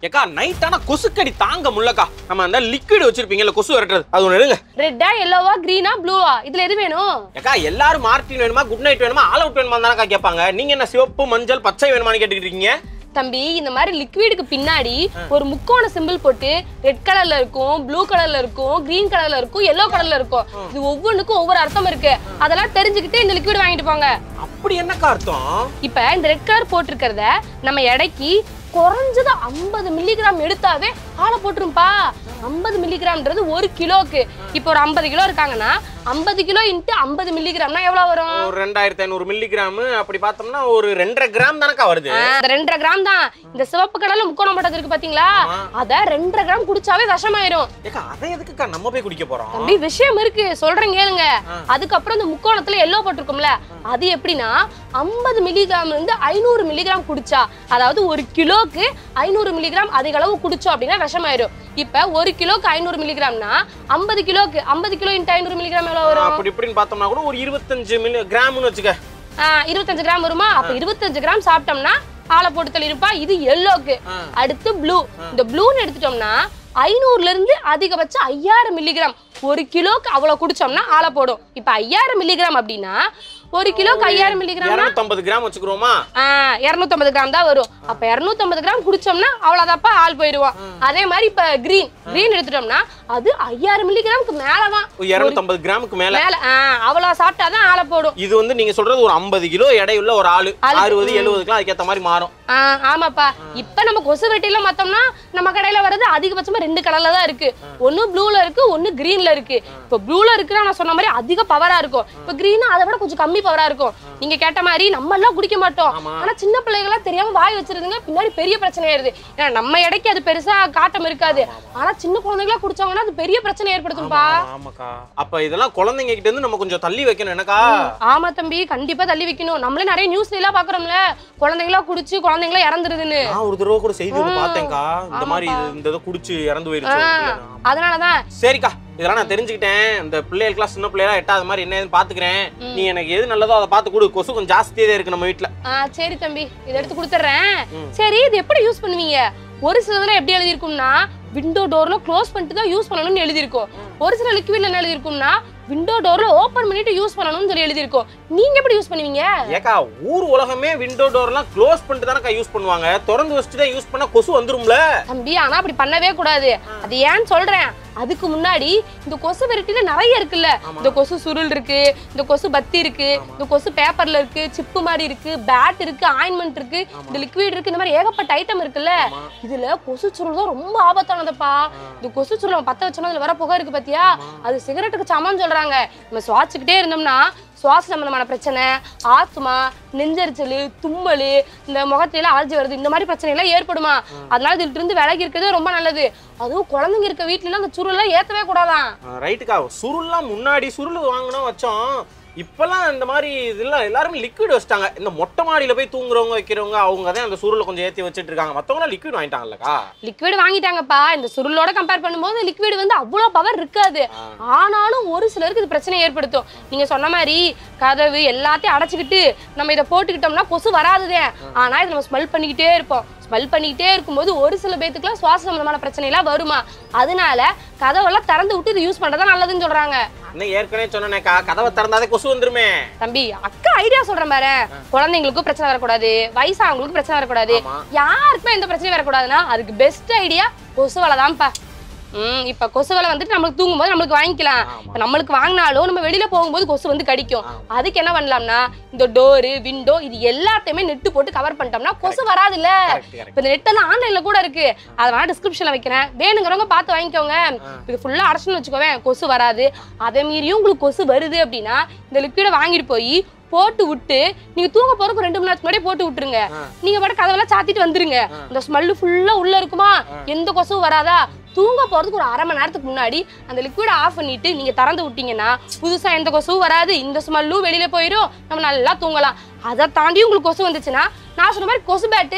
ஏக்கா நைட் ஆனா கொசுக்கடி தாங்க முல்லக்கா நம்ம அந்த லிக்விட் வச்சிருப்பீங்கல்ல கொசு விரட்டுறது அது ஒன்று எடுங்க ரெட்டா எல்லோவா கிரீனா ப்ளூவா இதுல எது வேணும் ஏக்கா எல்லாரும் மார்டின் வேணுமா குட் நைட் வேணுமா ஆல் அவுட் வேணுமா தானக்கா கேட்பாங்க நீங்க என்ன சிவப்பு மஞ்சள் பச்சை வேணுமான்னு கேட்டுக்கிட்டு இருக்கீங்க தம்பி இந்த மாதிரி லிக்விடுக்கு பின்னாடி ஒரு முக்கோண சிம்பிள் போட்டு ரெட் கலர்ல இருக்கும் ப்ளூ கலர்ல இருக்கும் கிரீன் கலர்ல இருக்கும் எல்லோ கலர்ல இருக்கும் இது ஒவ்வொன்றுக்கும் ஒவ்வொரு அர்த்தம் இருக்கு அதெல்லாம் தெரிஞ்சுக்கிட்டு இந்த லிக்விட் வாங்கிட்டு போங்க அப்படி என்னக்கா அர்த்தம் இப்ப இந்த ரெட் கலர் போட்டிருக்கிறத நம்ம எடைக்கு குறைஞ்சது ஐம்பது மில்லிகிராம் எடுத்தாவே ஆளை போட்டுரும்பா ஐம்பது மில்லிகிராம்ன்றது ஒரு கிலோக்கு இப்போ ஒரு ஐம்பது கிலோ இருக்காங்கன்னா ஐம்பது கிலோ இன்ட்டு ஐம்பது மில்லிகிராம்னா எவ்வளவு வரும் ஒரு ரெண்டாயிரத்தி ஐநூறு மில்லிகிராம் அப்படி பார்த்தோம்னா ஒரு ரெண்டரை கிராம் தானக்கா வருது ஆ, அந்த ரெண்டரை கிராம் தான் இந்த சிவப்பு கடல்ல முக்கோணம் போட்டது இருக்கு பாத்தீங்களா அத ரெண்டரை கிராம் குடிச்சாவே விஷமாயிரும் ஏக்கா அதை எதுக்குக்கா நம்ம போய் குடிக்க போறோம் தம்பி விஷயம் இருக்கு சொல்றேன் கேளுங்க அதுக்கப்புறம் இந்த முக்கோணத்துல எல்லோ போட்டிருக்கும்ல அது எப்படின்னா ஐம்பது மில்லிகிராம்ல இருந்து ஐநூறு மில்லிகிராம் குடிச்சா அதாவது ஒரு கிலோக்கு ஐநூறு மில்லிகிராம் அதிக அளவு குடிச்சோம் அப்படின்னா விஷமாயிரும் இப்ப ஒரு கிலோக்கு ஐநூறு மில்லிகிராம்னா ஐம்பது கிலோக்கு ஐம்பது கிலோ இன்ட்டு ஐநூறு மில்லிகிராம் எவ்வளவு வரும் அப்படி இப்படின்னு பார்த்தோம்னா கூட ஒரு இருபத்தஞ்சு மில்லி கிராம்னு வச்சுக்க ஆ, இருபத்தஞ்சு கிராம் வருமா அப்ப இருபத்தஞ்சு கிராம் சாப்பிட்டோம்னா ஆளை போட்டு தள்ளிருப்பா இது எல்லோக்கு அடுத்து ப்ளூ இந்த ப்ளூன்னு எடுத்துட்டோம்னா ஐநூறுல இருந்து அதிகபட்சம் ஐயாயிரம் மில்லிகிராம் ஒரு கிலோக்கு அவ்வளவு குடிச்சோம்னா ஆளை போடும் இப்ப ஐயாயிரம் மில்லிகிராம் அப்படின்னா ஒரு கிலோக்கு ஐயாயிரம் மில்லிகிராம் இரநூத்தம்பது கிராம் வச்சுக்கிறோமா இரநூத்தம்பது கிராம் தான் வரும் அப்ப இரநூத்தம்பது கிராம் குடிச்சோம்னா அவ்வளவுதாப்பா ஆள் போயிடுவோம் அதே மாதிரி இப்ப கிரீன் கிரீன் எடுத்துட்டோம்னா அது ஐயாயிரம் மில்லிகிராமுக்கு மேலதான் இரநூத்தம்பது கிராமுக்கு மேல மேல ஆ, அவ்வளவு சாப்பிட்டாதான் ஆளை போடும் இது வந்து நீங்க சொல்றது ஒரு ஐம்பது கிலோ எடையுள்ள ஒரு ஆளு ஆளு. அறுபது எழுபதுக்குலாம் அதுக்கேத்த மாதிரி மாறும் ஆ, ஆமாப்பா இப்ப நம்ம கொசு வெட்டில மத்தோம்னா நம்ம கடையில வர்றது அதிகபட்சமா ரெண்டு கலர்ல தான் இருக்கு ஒண்ணு ப்ளூல இருக்கு ஒண்ணு கிரீன்ல இருக்கு இப்ப ப்ளூல இருக்குன்னா நான் சொன்ன மாதிரி அதிக பவரா இருக்கும் இப்ப கிரீனா அதை விட கொஞ்சம் கம்மி பவரா இருக்கும் நீங்க கேட்ட மாதிரி நம்ம எல்லாம் குடிக்க மாட்டோம் ஆனா சின்ன பிள்ளைகளா தெரியாம வாய் வச்சிருதுங்க பின்னாடி பெரிய பிரச்சனை ஆயிருது ஏன்னா நம்ம இடைக்கு அது பெருசா காட்டம் இருக்காது ஆனா சின்ன குழந்தைங்களா குடிச்சாங்கன்னா அது பெரிய பிரச்சனை ஏற்படுத்தும்பா ஆமாக்கா அப்ப இதெல்லாம் குழந்தைங்க கிட்ட இருந்து நம்ம கொஞ்சம் தள்ளி வைக்கணும் எனக்கா ஆமா தம்பி கண்டிப்பா தள்ளி வைக்கணும் நம்மளே நிறைய நியூஸ்ல எல்லாம் பாக்குறோம்ல குழந்தைங்களா குடிச்சு குழந்தைங்களா இறந்துருதுன்னு நான் ஒரு தடவை கூட செய்தி ஒண்ணு பார்த்தேன்க்கா இந்த மாதிரி இது- இந்த இதை குடிச்சு இறந்து போயிருச்சு ஒரு பிள்ளை. அதனாலதான் சரிக்கா இதெல்லாம் நான் தெரிஞ்சுக்கிட்டேன் இந்த பிள்ளைகளுக்குலாம் சின்ன பிள்ளைகளா எட்டாத மாதிரி என்ன ஏதுன்னு பாத்துக்கிறேன் நீ எனக்கு எது நல்லதோ அதை பார்த்து கொடு கொசு கொஞ்சம் ஜாஸ்தியே தான் இருக்கு நம்ம வீட்டுல ஆ சரி தம்பி இதை எடுத்து கொடுத்துட்றேன் சரி இது எப்படி யூஸ் பண்ணுவீங்க ஒரு சிலதுல எப்படி எழுதியிருக்கும்னா விண்டோ டோர்ல க்ளோஸ் பண்ணிட்டு தான் யூஸ் பண்ணணும்னு எழுதியிருக்கும் ஒரு சில லிக்விட்ல என்ன எழுதியிருக்கும்னா விண்டோ டோர்ல ஓபன் பண்ணிட்டு யூஸ் பண்ணணும்னு சொல்லி எழுதியிருக்கும் நீங்க எப்படி யூஸ் பண்ணுவீங்க ஏக்கா ஊர் உலகமே விண்டோ டோர்லாம் க்ளோஸ் பண்ணிட்டு தானக்கா யூஸ் பண்ணுவாங்க திறந்து வச்சுட்டு தான் யூஸ் பண்ணா கொசு வந்துரும்ல தம்பி ஆனா அப்படி பண்ணவே கூடாது அது ஏன்னு சொல்றேன் அதுக்கு முன்னாடி இந்த கொசு வெரைட்டில நிறைய இருக்குல்ல இந்த கொசு சுருள் இருக்கு இந்த கொசு பத்தி இருக்கு இந்த கொசு பேப்பர்ல இருக்கு சிப்பு மாதிரி இருக்கு பேட் இருக்கு ஆயின்மெண்ட் இருக்கு இந்த லிக்விட் இருக்கு இந்த மாதிரி ஏகப்பட்ட ஐட்டம் இருக்குல்ல இதுல கொசு சுருள் தான் ரொம்ப ஆபத்தானதுப்பா இந்த கொசு சுருள் நம்ம பத்த வச்சோம்னா அதுல வர புகை இருக்கு பாத்தியா அது சிகரெட்டுக்கு சமம்னு சொல்றாங்க நம்ம சுவாசிச்சுக்கிட்டே இருந்தோம்னா சுவாச சம்பந்தமான பிரச்சனை ஆஸ்துமா நெஞ்சரிச்சல் தும்மல் இந்த முகத்துல எல்லாம் அலர்ஜி வருது இந்த மாதிரி பிரச்சனை எல்லாம் ஏற்படுமா அதனால இதுல இருந்து விலகி இருக்கிறது ரொம்ப நல்லது அதுவும் குழந்தைங்க இருக்க வீட்ல எல்லாம் அந்த சுருளெல்லாம் ஏத்தவே கூடாதான் ரைட்டுக்கா சுருள்லாம் முன்னாடி சுருள் வாங்கினோம் வச்சோம் இப்பெல்லாம் இந்த மாதிரி இதெல்லாம் எல்லாருமே லிக்விட் வச்சிட்டாங்க இந்த மொட்டை மாடியில போய் தூங்குறவங்க வைக்கிறவங்க அவங்க தான் அந்த சுருளை கொஞ்சம் ஏத்தி வச்சிட்டு இருக்காங்க மத்தவங்க லிக்விட் வாங்கிட்டாங்கல்லக்கா லிக்விட் வாங்கிட்டாங்கப்பா இந்த சுருளோட கம்பேர் பண்ணும்போது லிக்விட் வந்து அவ்வளோ பவர் இருக்காது ஆனாலும் ஒரு சிலருக்கு இது பிரச்சனை ஏற்படுத்தும் நீங்க சொன்ன மாதிரி கதவு எல்லாத்தையும் அடைச்சிக்கிட்டு நம்ம இதை போட்டுக்கிட்டோம்னா கொசு வராதுதே ஆனா இதை நம்ம ஸ்மெல் பண்ணிக்கிட்டே இருப்போம் ஸ்மெல் பண்ணிக்கிட்டே இருக்கும்போது ஒரு சில பேத்துக்குலாம் சுவாச சம்பந்தமான பிரச்சனை எல்லாம் வருமா அதனால கதவெல்லாம் திறந்து விட்டு இது யூஸ் பண்றதா நல்லதுன்னு சொல்றாங்க அண்ணன் ஏற்கனவே சொன்னேக்கா கதவை திறந்தாதே கொசு வந்துருமே தம்பி அக்கா ஐடியா சொல்றேன் பாரு குழந்தைங்களுக்கும் பிரச்சனை வரக்கூடாது வயசானவங்களுக்கும் பிரச்சனை வரக்கூடாது ஆமா. யாருக்குமே எந்த பிரச்சனையும் வரக்கூடாதுன்னா அதுக்கு பெஸ்ட் ஐடியா கொசு வலை தான்ப்பா ம் இப்ப கொசு வலை வந்துட்டு நம்மளுக்கு தூங்கும்போது நம்மளுக்கு வாங்கிக்கலாம் இப்ப நம்மளுக்கு வாங்கினாலும் நம்ம வெளியில போகும்போது கொசு வந்து கடிக்கும் அதுக்கு என்ன பண்ணலாம்னா இந்த டோரு விண்டோ இது எல்லாத்தையுமே நெட்டு போட்டு கவர் பண்ணிட்டோம்னா கொசு வராதுல்ல Correct, correct. இப்ப இந்த நெட் எல்லாம் ஆன்லைன்ல கூட இருக்கு அதனால டிஸ்கிரிப்ஷன்ல வைக்கிறேன் வேணுங்கிறவங்க பார்த்து வாங்கிக்கோங்க இது ஃபுல்லா அடைச்சுன்னு வச்சுக்கோவேன் கொசு வராது அதை மீறியும் உங்களுக்கு கொசு வருது அப்படின்னா இந்த லிக்விடை வாங்கிட்டு போய் போட்டு விட்டு நீங்க தூங்க போறதுக்கு ரெண்டு மணி நேரத்துக்கு முன்னாடியே போட்டு விட்டுருங்க நீங்க பாட்டு கதவெல்லாம் சாத்திட்டு வந்துருங்க இந்த ஸ்மெல்லு ஃபுல்லா உள்ள இருக்குமா எந்த கொசுவும் வராதா தூங்க போறதுக்கு ஒரு அரை மணி நேரத்துக்கு முன்னாடி அந்த லிக்விடை ஆஃப் பண்ணிட்டு நீங்க திறந்து விட்டீங்கன்னா புதுசா எந்த கொசுவும் வராது இந்த ஸ்மெல்லும் வெளியில போயிடும் நம்ம நல்லா தூங்கலாம் அதை தாண்டி உங்களுக்கு கொசு வந்துச்சுன்னா நான் சொன்ன மாதிரி கொசு பேட்டு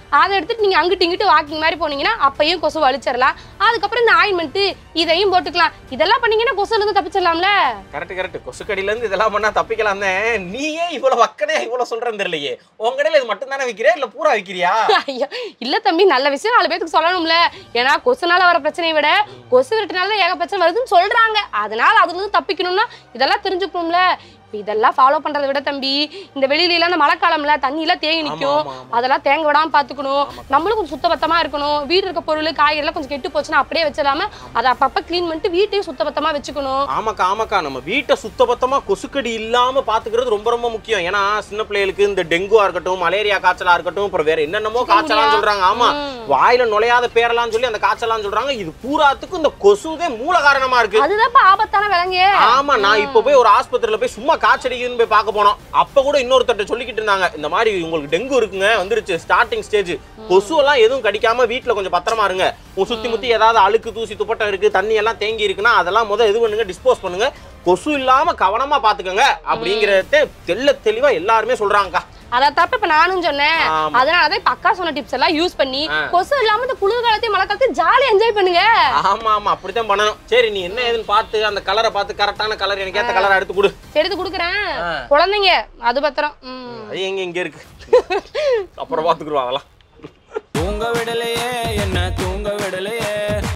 அதை எடுத்துட்டு நீங்க அங்கிட்டு இங்கிட்டு வாக்கிங் மாதிரி போனீங்கன்னா அப்பயும் கொசு அழிச்சிடலாம் அதுக்கப்புறம் இந்த ஆயின்மெண்ட் இதையும் போட்டுக்கலாம் இதெல்லாம் பண்ணீங்கன்னா கொசுல இருந்து தப்பிச்சிடலாம்ல கரெக்ட் கரெக்ட் கொசுக்கடியில இருந்து இதெல்லாம் பண்ணா தப்பிக்கலாம் தான் நீயே இவ்வளவு வக்கனே இவ்வளவு சொல்றேன்னு தெரியலையே உங்க கடையில இது மட்டும் தானே விக்கிறியா இல்ல பூரா விக்கிறியா ஐயோ இல்ல தம்பி நல்ல விஷயம் நாலு பேத்துக்கு சொல்லணும்ல ஏன்னா கொசுனால வர பிரச்சனையை விட கொசு விரட்டினால ஏக பிரச்சனை வருதுன்னு சொல்றாங்க அதனால அதுல இருந்து தப்பிக்கணும்னா இதெல்லாம் தெரிஞ்சுக்கணும்ல இப்ப இதெல்லாம் ஃபாலோ பண்றதை விட தம்பி இந்த வெளியில எல்லாம் இந்த மழைக்காலம்ல தண்ணி எல்லாம் தேங்கி நிக்கும் ஆமா, ஆமா. அதெல்லாம் தேங்க விடாம பாத்துக்கணும் நம்மளும் கொஞ்சம் சுத்தபத்தமா இருக்கணும் வீடு இருக்க பொருள் காய்கறி எல்லாம் கொஞ்சம் கெட்டு போச்சுன்னா அப்படியே வச்சிடாம அதை அப்பப்ப க்ளீன் பண்ணிட்டு வீட்டையும் சுத்தபத்தமா வச்சுக்கணும் ஆமாக்கா ஆமாக்கா நம்ம வீட்டை சுத்தபத்தமா கொசுக்கடி இல்லாம பாத்துக்கிறது ரொம்ப ரொம்ப முக்கியம் ஏன்னா சின்ன பிள்ளைகளுக்கு இந்த டெங்குவா இருக்கட்டும் மலேரியா காய்ச்சலா இருக்கட்டும் அப்புறம் வேற என்னென்னமோ காய்ச்சலாம் சொல்றாங்க ஆமா வாயில நுழையாத பேரெல்லாம் சொல்லி அந்த காய்ச்சலாம் சொல்றாங்க இது பூராத்துக்கும் இந்த கொசுவே மூல காரணமா இருக்கு அதுதான்ப்பா ஆபத்தான விலங்கு ஆமா நான் இப்ப போய் ஒரு ஆஸ்பத்திரியில போய் சும்மா காய்ச்சடிக்குன்னு போய் பார்க்க போனோம் அப்ப கூட இன்னொருத்தட்ட சொல்லிக்கிட்டு இருந்தாங்க இந்த மாதிரி உங்களுக்கு டெங்கு இருக்குங்க வந்துருச்சு ஸ்டார்டிங் ஸ்டேஜ் கொசு எல்லாம் எதுவும் கடிக்காம வீட்ல கொஞ்சம் பத்திரமா இருங்க உங்க சுத்தி முத்தி ஏதாவது அழுக்கு தூசி துப்பட்டம் இருக்கு தண்ணி எல்லாம் தேங்கி இருக்குன்னா அதெல்லாம் முத இது பண்ணுங்க டிஸ்போஸ் பண்ணுங்க கொசு இல்லாம கவனமா பாத்துக்கோங்க அப்படிங்கறத தெள்ள தெளிவா எல்லாருமே சொல்றாங்கக்கா அதை தப்ப இப்ப நானும் சொன்னேன் ஆமா. அதனாலதான் இப்ப அக்கா சொன்ன டிப்ஸ் எல்லாம் யூஸ் பண்ணி கொசு இல்லாம இந்த குளிர் காலத்தையும் மழை காலத்தையும் ஜாலியா என்ஜாய் பண்ணுங்க ஆமா ஆமா அப்படித்தான் பண்ணணும் சரி நீ என்ன ஏதுன்னு பார்த்து அந்த கலரை பார்த்து கரெக்டான கலர் எனக்கு ஏத்த கலரை எடுத்து கொடு எடுத்து கொடுக்குறேன் ஆ. குழந்தைங்க அது பத்திரம் ம். அது எங்க இங்க இருக்கு அப்புறம் பாத்துக்குருவா அதெல்லாம் தூங்க விடலையே